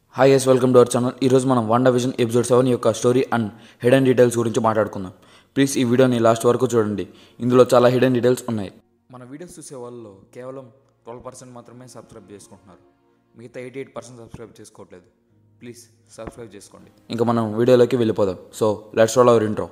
hi ఎస్ welcome to our channel ఈరోజు మనం వాండా విజన్ ఎపిసోడ్ సెవెన్ యొక్క స్టోరీ అండ్ హిడెన్ డీటెయిల్స్ గురించి మాట్లాడుకుందాం ప్లీజ్ ఈ వీడియోని లాస్ట్ వరకు చూడండి ఇందులో చాలా హిడెన్ డీటెయిల్స్ ఉన్నాయి మన వీడియోస్ చూసే వాళ్ళలో కేవలం ట్వెల్వ్ పర్సెంట్ మాత్రమే సబ్స్క్రైబ్ చేసుకుంటున్నారు మిగతా ఎయిటీ ఎయిట్ పర్సెంట్ సబ్స్క్రైబ్ చేసుకోవట్లేదు ప్లీజ్ సబ్స్క్రైబ్ చేసుకోండి ఇంకా మనం వీడియోలోకి వెళ్ళిపోదాం so let's roll our intro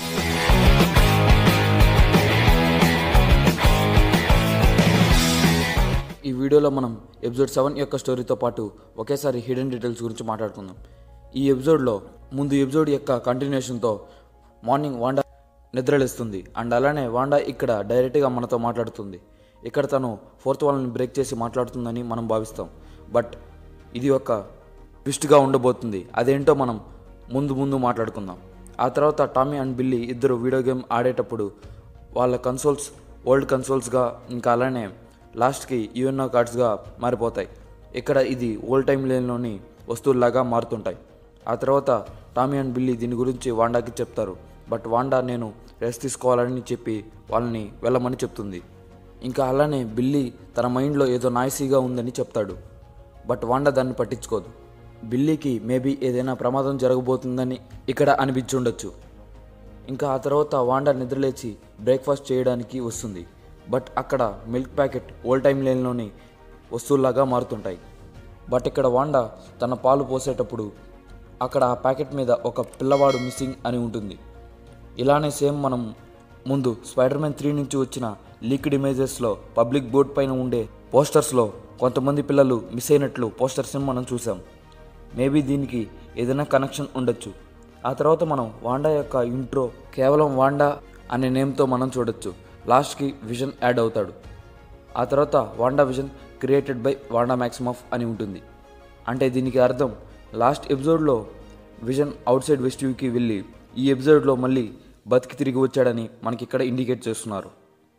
ఈ వీడియోలో మనం ఎపిసోడ్ సెవెన్ యొక్క స్టోరీతో పాటు ఒకేసారి హిడెన్ డీటెయిల్స్ గురించి మాట్లాడుకుందాం ఈ ఎపిసోడ్లో ముందు ఎపిసోడ్ యొక్క కంటిన్యూషన్తో మార్నింగ్ వాండా నిద్రలేస్తుంది అండ్ అలానే వాండా ఇక్కడ డైరెక్ట్గా మనతో మాట్లాడుతుంది ఇక్కడ తను ఫోర్త్ వాళ్ళని బ్రేక్ చేసి మాట్లాడుతుందని మనం భావిస్తాం బట్ ఇది ఒక ట్విస్ట్గా ఉండబోతుంది అదేంటో మనం ముందు ముందు మాట్లాడుకుందాం ఆ తర్వాత టామీ అండ్ బిల్లీ ఇద్దరు వీడియో గేమ్ ఆడేటప్పుడు వాళ్ళ కన్సోల్స్ ఓల్డ్ కన్సోల్స్గా ఇంకా అలానే లాస్ట్కి యూఎన్ఓ కార్డ్స్గా మారిపోతాయి ఇక్కడ ఇది ఓల్డ్ టైం లేన్లోని వస్తువుల్లాగా మారుతుంటాయి ఆ తర్వాత టామీ అండ్ బిల్లీ దీని గురించి వాండాకి చెప్తారు బట్ వాండా నేను రెస్ట్ తీసుకోవాలని చెప్పి వాళ్ళని వెళ్ళమని చెప్తుంది ఇంకా అలానే బిల్లీ తన మైండ్లో ఏదో నాయిసీగా ఉందని చెప్తాడు బట్ వాండా దాన్ని పట్టించుకోదు బిల్లీకి మేబీ ఏదైనా ప్రమాదం జరగబోతుందని ఇక్కడ అనిపించుండొచ్చు ఇంకా ఆ తర్వాత వాండా నిద్రలేచి బ్రేక్ఫాస్ట్ చేయడానికి వస్తుంది బట్ అక్కడ మిల్క్ ప్యాకెట్ ఓల్డ్ టైం లేన్లోని వస్తువుల్లాగా మారుతుంటాయి బట్ ఇక్కడ వాండా తన పాలు పోసేటప్పుడు అక్కడ ఆ ప్యాకెట్ మీద ఒక పిల్లవాడు మిస్సింగ్ అని ఉంటుంది ఇలానే సేమ్ మనం ముందు స్పైడర్ మ్యాన్ త్రీ నుంచి వచ్చిన లీక్డ్ ఇమేజెస్లో పబ్లిక్ బోర్డ్ పైన ఉండే పోస్టర్స్లో కొంతమంది పిల్లలు మిస్ అయినట్లు పోస్టర్స్ని మనం చూసాం మేబీ దీనికి ఏదైనా కనెక్షన్ ఉండొచ్చు ఆ తర్వాత మనం వాండా యొక్క ఇంట్రో కేవలం వాండా అనే నేమ్తో మనం చూడొచ్చు లాస్ట్కి విజన్ యాడ్ అవుతాడు ఆ తర్వాత Wanda Vision created by Wanda Maximoff అని ఉంటుంది అంటే దీనికి అర్థం లాస్ట్ ఎపిసోడ్లో విజన్ అవుట్ సైడ్ వెస్ట్ వ్యూకి వెళ్ళి ఈ ఎపిసోడ్లో మళ్ళీ బతికి తిరిగి వచ్చాడని మనకి ఇక్కడ ఇండికేట్ చేస్తున్నారు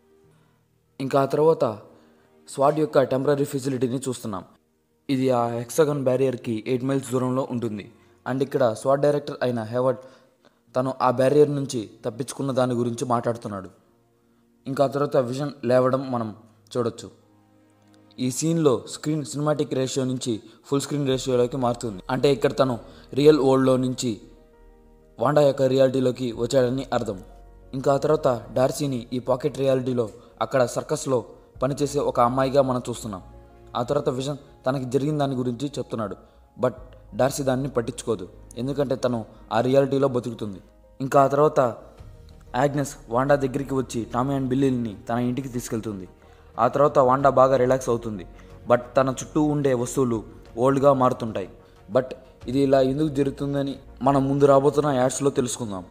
ఇంకా ఆ తర్వాత స్వాడ్ యొక్క టెంపరీ ఫెసిలిటీని చూస్తున్నాం ఇది ఆ హెక్సగన్ బ్యారియర్కి ఎయిట్ మైల్స్ దూరంలో ఉంటుంది అండ్ ఇక్కడ స్వాడ్ డైరెక్టర్ అయిన హెవర్డ్ తను ఆ బ్యారియర్ నుంచి తప్పించుకున్న దాని గురించి మాట్లాడుతున్నాడు ఇంకా ఆ తర్వాత విజన్ లేవడం మనం చూడొచ్చు ఈ సీన్లో స్క్రీన్ సినిమాటిక్ రేషియో నుంచి ఫుల్ స్క్రీన్ రేషియోలోకి మారుతుంది అంటే ఇక్కడ తను రియల్ వరల్డ్లో నుంచి వాండా యొక్క రియాలిటీలోకి వచ్చాడని అర్థం ఇంకా ఆ తర్వాత డార్సీని ఈ పాకెట్ రియాలిటీలో అక్కడ సర్కస్లో పనిచేసే ఒక అమ్మాయిగా మనం చూస్తున్నాం ఆ తర్వాత విజన్ తనకి జరిగిన దాని గురించి చెప్తున్నాడు బట్ డార్సీ దాన్ని పట్టించుకోదు ఎందుకంటే తను ఆ రియాలిటీలో బతుకుతుంది ఇంకా ఆ తర్వాత యాగ్నెస్ వాండా దగ్గరికి వచ్చి టామీ అండ్ బిల్లీని తన ఇంటికి తీసుకెళ్తుంది ఆ తర్వాత వాండా బాగా రిలాక్స్ అవుతుంది బట్ తన చుట్టూ ఉండే వస్తువులు ఓల్డ్గా మారుతుంటాయి బట్ ఇది ఇలా ఎందుకు జరుగుతుందని మనం ముందు రాబోతున్న యాడ్స్లో తెలుసుకుందాం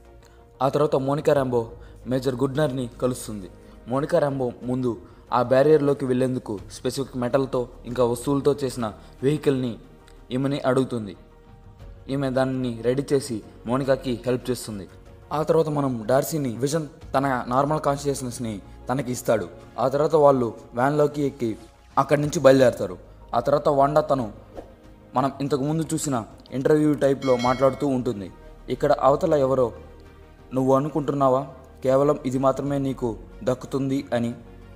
ఆ తర్వాత మోనికా ర్యాంబో మేజర్ గుడ్నర్ని కలుస్తుంది మోనికా ర్యాంబో ముందు ఆ బ్యారియర్లోకి వెళ్లేందుకు స్పెసిఫిక్ మెటల్తో ఇంకా వస్తువులతో చేసిన వెహికల్ని ఈమెని అడుగుతుంది ఈమె దానిని రెడీ చేసి మోనికాకి హెల్ప్ చేస్తుంది ఆ తర్వాత మనం డార్సీని విజన్ తన నార్మల్ కాన్షియస్నెస్ని తనకి ఇస్తాడు ఆ తర్వాత వాళ్ళు వ్యాన్లోకి ఎక్కి అక్కడి నుంచి బయలుదేరతారు ఆ తర్వాత వాండా తను మనం ఇంతకు ముందు చూసిన ఇంటర్వ్యూ టైప్లో మాట్లాడుతూ ఉంటుంది ఇక్కడ అవతల ఎవరో నువ్వు అనుకుంటున్నావా కేవలం ఇది మాత్రమే నీకు దక్కుతుంది అని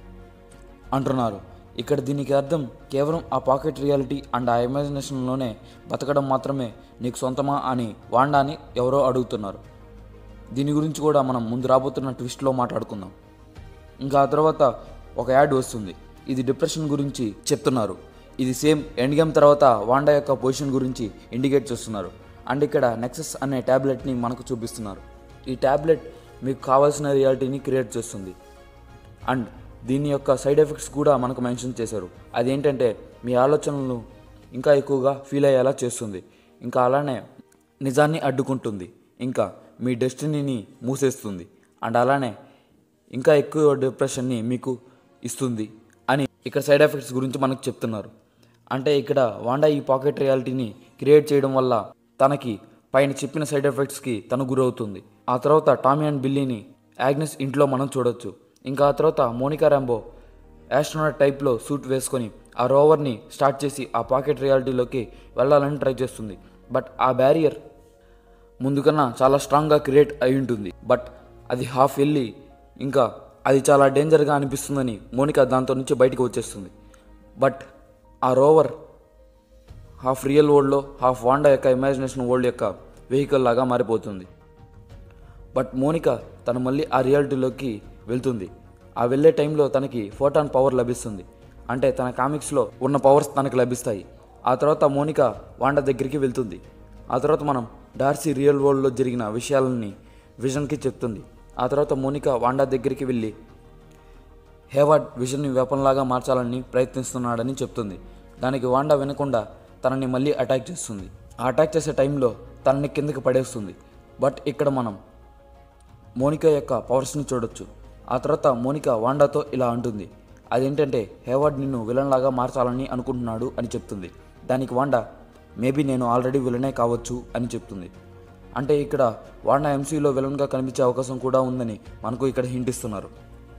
అంటున్నారు ఇక్కడ దీనికి అర్థం కేవలం ఆ పాకెట్ రియాలిటీ అండ్ ఆ ఇమాజినేషన్లోనే బతకడం మాత్రమే నీకు సొంతమా అని వాండాని ఎవరో అడుగుతున్నారు దీని గురించి కూడా మనం ముందు రాబోతున్న ట్విస్ట్లో మాట్లాడుకుందాం ఇంకా ఆ తర్వాత ఒక యాడ్ వస్తుంది ఇది డిప్రెషన్ గురించి చెప్తున్నారు ఇది సేమ్ ఎండ్ గేమ్ తర్వాత వాండా యొక్క పొజిషన్ గురించి ఇండికేట్ చేస్తున్నారు అండ్ ఇక్కడ నెక్సస్ అనే ట్యాబ్లెట్ని మనకు చూపిస్తున్నారు ఈ ట్యాబ్లెట్ మీకు కావాల్సిన రియాలిటీని క్రియేట్ చేస్తుంది అండ్ దీని యొక్క సైడ్ ఎఫెక్ట్స్ కూడా మనకు మెన్షన్ చేశారు అదేంటంటే మీ ఆలోచనలను ఇంకా ఎక్కువగా ఫీల్ అయ్యేలా చేస్తుంది ఇంకా అలానే నిజాన్ని అడ్డుకుంటుంది ఇంకా మీ డెస్టినీని మూసేస్తుంది అండ్ అలానే ఇంకా ఎక్కువ డిప్రెషన్ని మీకు ఇస్తుంది అని ఇక్కడ సైడ్ ఎఫెక్ట్స్ గురించి మనకు చెప్తున్నారు అంటే ఇక్కడ వాండా ఈ పాకెట్ రియాలిటీని క్రియేట్ చేయడం వల్ల తనకి పైన చెప్పిన సైడ్ ఎఫెక్ట్స్కి తను గురవుతుంది ఆ తర్వాత టామీ అండ్ బిల్లీని యాగ్నెస్ ఇంట్లో మనం చూడొచ్చు ఇంకా ఆ తర్వాత మోనికా ర్యాంబో యాస్ట్రోనాట్ టైప్లో సూట్ వేసుకొని ఆ రోవర్ని స్టార్ట్ చేసి ఆ పాకెట్ రియాలిటీలోకి వెళ్ళాలని ట్రై చేస్తుంది బట్ ఆ బ్యారియర్ ముందుకన్నా చాలా స్ట్రాంగ్గా క్రియేట్ అయి ఉంటుంది బట్ అది హాఫ్ వెళ్ళి ఇంకా అది చాలా డేంజర్గా అనిపిస్తుందని మోనికా దాంతో నుంచి బయటికి వచ్చేస్తుంది బట్ ఆ రోవర్ హాఫ్ రియల్ వరల్డ్లో హాఫ్ వాండా యొక్క ఇమాజినేషన్ వరల్డ్ యొక్క వెహికల్ లాగా మారిపోతుంది బట్ మోనిక తను మళ్ళీ ఆ రియాలిటీలోకి వెళ్తుంది ఆ వెళ్ళే టైంలో తనకి ఫోటాన్ పవర్ లభిస్తుంది అంటే తన కామిక్స్లో ఉన్న పవర్స్ తనకు లభిస్తాయి ఆ తర్వాత మోనిక వాండా దగ్గరికి వెళ్తుంది ఆ తర్వాత మనం డార్సీ రియల్ వరల్డ్లో జరిగిన విషయాలని విజన్కి చెప్తుంది ఆ తర్వాత మోనిక వాండా దగ్గరికి వెళ్ళి హేవార్డ్ విజన్ని వెపన్లాగా మార్చాలని ప్రయత్నిస్తున్నాడని చెప్తుంది దానికి వాండా వినకుండా తనని మళ్ళీ అటాక్ చేస్తుంది ఆ అటాక్ చేసే టైంలో తనని కిందకి పడేస్తుంది బట్ ఇక్కడ మనం మోనిక యొక్క పవర్స్ని చూడొచ్చు ఆ తర్వాత మోనిక వాండాతో ఇలా అంటుంది అదేంటంటే హేవార్డ్ నిన్ను విలన్ లాగా మార్చాలని అనుకుంటున్నాడు అని చెప్తుంది దానికి వాండా మేబీ నేను ఆల్రెడీ విలనే కావచ్చు అని చెప్తుంది అంటే ఇక్కడ వాండా ఎంసీలో విలన్గా కనిపించే అవకాశం కూడా ఉందని మనకు ఇక్కడ హింట్ ఇస్తున్నారు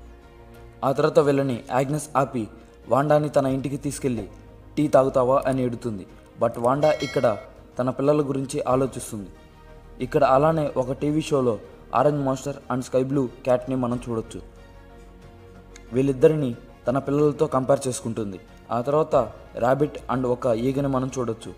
ఆ తర్వాత వెళ్ళని యాగ్నెస్ ఆపి వాండాని తన ఇంటికి తీసుకెళ్ళి టీ తాగుతావా అని ఎడుతుంది బట్ వాండా ఇక్కడ తన పిల్లల గురించి ఆలోచిస్తుంది ఇక్కడ అలానే ఒక టీవీ షోలో orange master and sky blue క్యాట్ని మనం చూడొచ్చు వీళ్ళిద్దరిని తన పిల్లలతో కంపేర్ చేసుకుంటుంది ఆ తర్వాత ర్యాబిట్ అండ్ ఒక ఈగని మనం చూడొచ్చు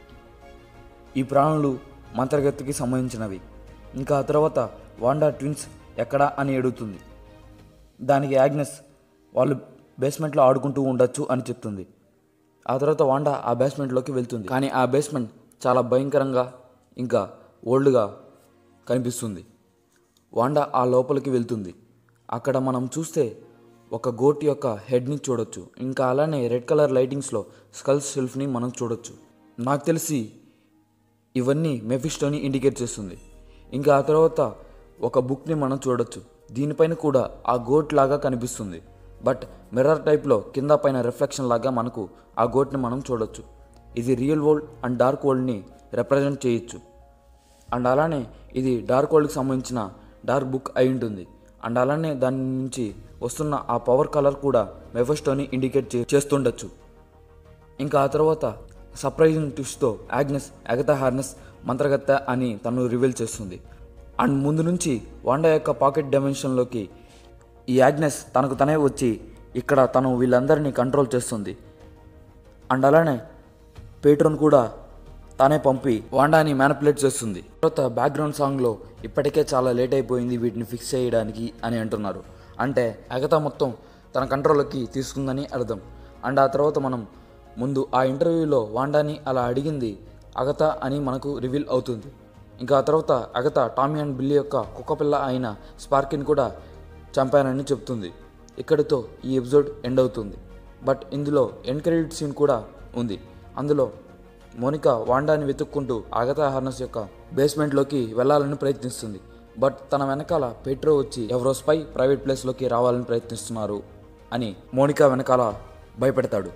ఈ ప్రాణులు మంత్రగతికి సంబంధించినవి ఇంకా ఆ తర్వాత వాండా ట్విన్స్ ఎక్కడా అని అడుగుతుంది దానికి యాగ్నెస్ వాళ్ళు బేస్మెంట్లో ఆడుకుంటూ ఉండొచ్చు అని చెప్తుంది ఆ తర్వాత వాండా ఆ బేస్మెంట్లోకి వెళ్తుంది కానీ ఆ బేస్మెంట్ చాలా భయంకరంగా ఇంకా ఓల్డ్గా కనిపిస్తుంది వాండా ఆ లోపలికి వెళ్తుంది అక్కడ మనం చూస్తే ఒక గోట్ యొక్క హెడ్ని చూడొచ్చు ఇంకా అలానే రెడ్ కలర్ లైటింగ్స్లో స్కల్ షెల్ఫ్ని మనం చూడొచ్చు నాకు తెలిసి ఇవన్నీ మెఫిస్టోని ఇండికేట్ చేస్తుంది ఇంకా ఆ తర్వాత ఒక బుక్ని మనం చూడొచ్చు దీనిపైన కూడా ఆ గోట్ లాగా కనిపిస్తుంది బట్ మిర్రర్ టైప్లో కింద పైన రిఫ్లెక్షన్ లాగా మనకు ఆ గోట్ని మనం చూడొచ్చు ఇది రియల్ వరల్డ్ అండ్ డార్క్ వరల్డ్ని రిప్రజెంట్ చేయొచ్చు అండ్ అలానే ఇది డార్క్ వరల్డ్కి సంబంధించిన డార్క్ బుక్ అయి ఉంటుంది అండ్ అలానే దాని నుంచి వస్తున్న ఆ పవర్ కలర్ కూడా మెఫెస్టోని ఇండికేట్ చే చేస్తుండొచ్చు ఇంకా ఆ తర్వాత సర్ప్రైజింగ్ ట్విస్ట్తో యాగ్నెస్ ఎగతా హార్నెస్ మంత్రగత్త అని తను రివీల్ చేస్తుంది అండ్ ముందు నుంచి వాండా యొక్క పాకెట్ డైమెన్షన్లోకి ఈ యాగ్నెస్ తనకు తనే వచ్చి ఇక్కడ తను వీళ్ళందరినీ కంట్రోల్ చేస్తుంది అండ్ అలానే పేట్రోన్ కూడా తానే పంపి వాండాని మ్యానిపులేట్ చేస్తుంది తర్వాత బ్యాక్గ్రౌండ్ సాంగ్లో ఇప్పటికే చాలా లేట్ అయిపోయింది వీటిని ఫిక్స్ చేయడానికి అని అంటున్నారు అంటే అగత మొత్తం తన కంట్రోల్లోకి తీసుకుందని అర్థం అండ్ ఆ తర్వాత మనం ముందు ఆ ఇంటర్వ్యూలో వాండాని అలా అడిగింది అగత అని మనకు రివీల్ అవుతుంది ఇంకా ఆ తర్వాత అగత టామీ అండ్ బిల్లీ యొక్క కుక్కపిల్ల అయిన స్పార్కిన్ కూడా చంపానని చెప్తుంది ఇక్కడితో ఈ ఎపిసోడ్ ఎండ్ అవుతుంది బట్ ఇందులో ఎండ్ క్రెడిట్ సీన్ కూడా ఉంది అందులో మోనిక వాండాని వెతుక్కుంటూ అగతా హార్నస్ యొక్క బేస్మెంట్లోకి వెళ్ళాలని ప్రయత్నిస్తుంది బట్ తన వెనకాల పెట్రో వచ్చి ఎవరో స్పై ప్రైవేట్ ప్లేస్లోకి రావాలని ప్రయత్నిస్తున్నారు అని మోనిక వెనకాల భయపెడతాడు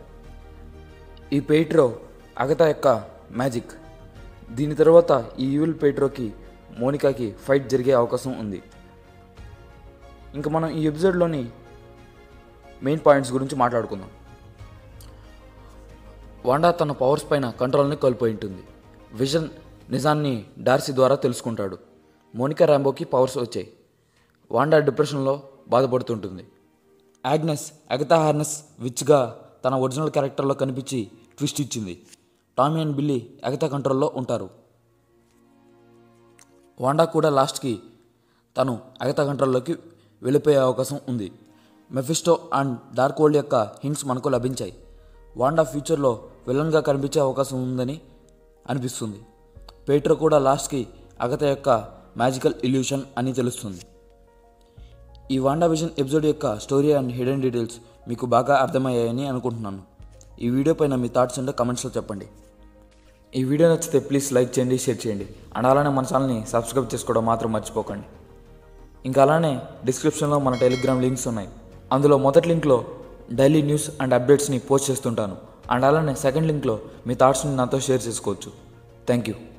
ఈ పెయిట్రో అగతా యొక్క మ్యాజిక్ దీని తర్వాత ఈ ఈవిల్ పెయిట్రోకి మోనికాకి ఫైట్ జరిగే అవకాశం ఉంది ఇంకా మనం ఈ ఎపిసోడ్లోని మెయిన్ పాయింట్స్ గురించి మాట్లాడుకుందాం వాండా తన పవర్స్ పైన కంట్రోల్ని కోల్పోయి ఉంటుంది విజన్ నిజాన్ని డార్సీ ద్వారా తెలుసుకుంటాడు మోనికా ర్యాంబోకి పవర్స్ వచ్చాయి వాండా డిప్రెషన్లో బాధపడుతుంటుంది యాగ్నెస్ అగతా హార్నెస్ విచ్గా తన ఒరిజినల్ క్యారెక్టర్లో కనిపించి ట్విస్ట్ ఇచ్చింది టామీ అండ్ బిల్లీ అగతా కంట్రోల్లో ఉంటారు వాండా కూడా లాస్ట్కి తను అగతా కంట్రోల్లోకి వెళ్ళిపోయే అవకాశం ఉంది మెఫిస్టో అండ్ డార్క్ వరల్డ్ యొక్క హింట్స్ మనకు లభించాయి వాండా ఫ్యూచర్లో విలన్గా కనిపించే అవకాశం ఉందని అనిపిస్తుంది పేట్రో కూడా లాస్ట్కి అగత యొక్క మ్యాజికల్ ఇల్యూషన్ అని తెలుస్తుంది ఈ వాండా విజన్ ఎపిసోడ్ యొక్క స్టోరీ అండ్ హిడెన్ డీటెయిల్స్ మీకు బాగా అర్థమయ్యాయని అనుకుంటున్నాను ఈ వీడియో పైన మీ థాట్స్ ఉంటే కమెంట్స్లో చెప్పండి ఈ వీడియో నచ్చితే ప్లీజ్ లైక్ చేయండి షేర్ చేయండి అండ్ అలానే మన ఛానల్ని సబ్స్క్రైబ్ చేసుకోవడం మాత్రం మర్చిపోకండి ఇంకా అలానే డిస్క్రిప్షన్లో మన టెలిగ్రామ్ లింక్స్ ఉన్నాయి అందులో మొదటి లింక్లో డైలీ న్యూస్ అండ్ అప్డేట్స్ని పోస్ట్ చేస్తుంటాను అండ్ అలానే సెకండ్ లింక్లో మీ థాట్స్ని నాతో షేర్ చేసుకోవచ్చు థ్యాంక్ యూ